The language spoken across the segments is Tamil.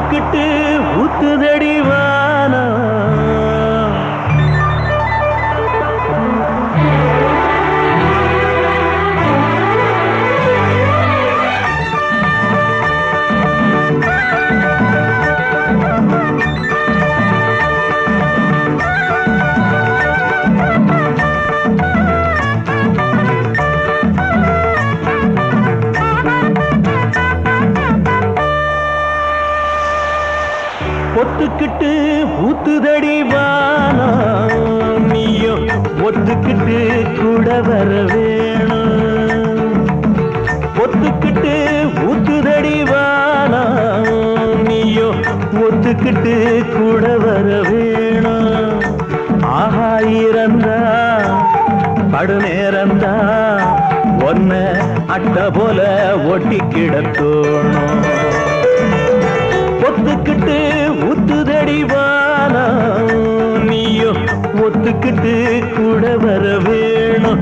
ஒத்துக்கிட்டு ஊத்துதடி வானம் ஒத்துக்கிட்டு ஊத்துதடி வானம் நீயோ ஒத்துக்கிட்டு கூட வர வேணும் ஒத்துக்கிட்டு ஊத்துதடி வானம் நீயோ ஒத்துக்கிட்டு கூட வர வேணும் ஆஹா இறந்தா படுநேரந்தா ஒன்ன அட்ட போல ஒட்டி கிடத்தோணும் ஒத்துக்கிட்டு ஊத்துதடி வானா நீயோ ஒத்துக்கிட்டு கூட வர வேணும்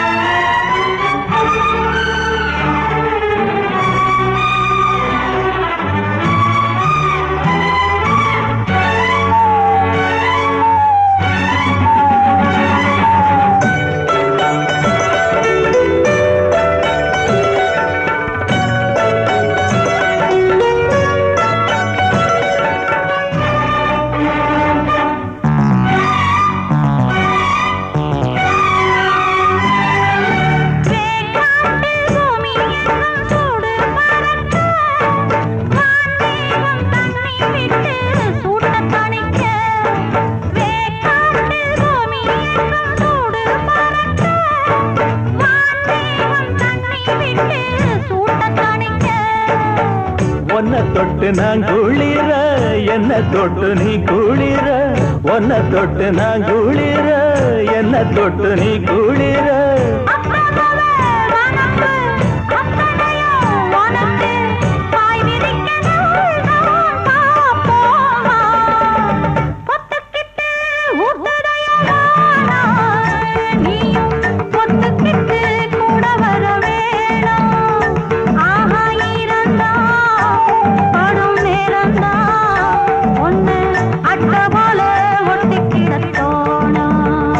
வேங்காட்டு பூமி எங்கும் சூடு பறக்க, வான்மேகம் தண்ணி விட்டு சூட்டத் தணிக்க. வேங்காட்டு பூமி எங்கும் சூடு பறக்க, வான்மேகம் தண்ணி விட்டு சூட்டத் தணிக்க. ஒன்ன தொட்டு நான் குளிர என்ன தொட்டு நீ குளிர ஒன்ன தொட்டு நான் குளிர என்ன தொட்டு நீ குளிர அப்புறமவ வனப்பு, அத்தனையும் உனக்கு பாய் விரிக்க நான் பார்ப்போமா? பொத்துக்கிட்டு ஊத்துதையடா நீயும் பொத்துக்கிட்டு கூட வர வேணும். ஆஹா இருந்தா, படும் நேரந்தா, ஒண்ணு அட்டை போல ஒட்டிக்கிடத் தோணும்.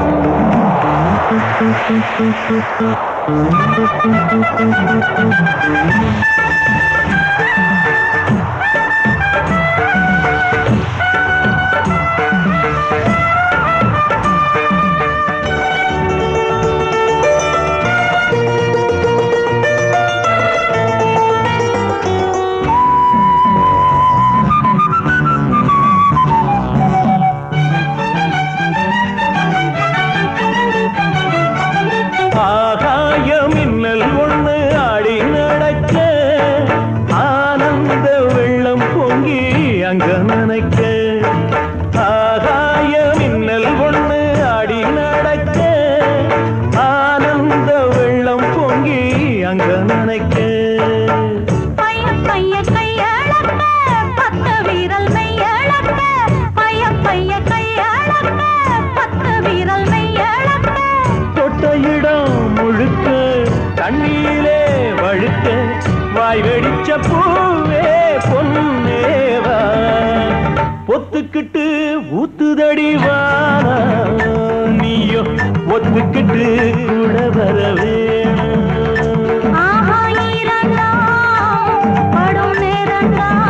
ஆகாய மின்னல் ஒண்ணு ஆடி நடக்க ஆனந்த வெள்ளம் பொங்கி அங்க நனைக்க ஆகாய மின்னல் ஒண்ணு ஆடி நடக்க ஆனந்த வெள்ளம் பொங்கி அங்க நனைக்க பைய பைய கையளக்க பத்து வீரல் மெய்யளக்க பைய பைய கையளக்க பத்து வீரல் மெய்யளக்க தொட்ட இடம் முழுக்க தண்ணீரிலே வழுக்க வாய் வெடிச்ச பூவே பொன்னேவா ஒத்துக்கிட்டு ஊத்துதடி வாரா நீயோ ஒத்துக்கிட்டு கூட வர வேணும் ஆஹா ஈரந்தா படும் நேரந்தா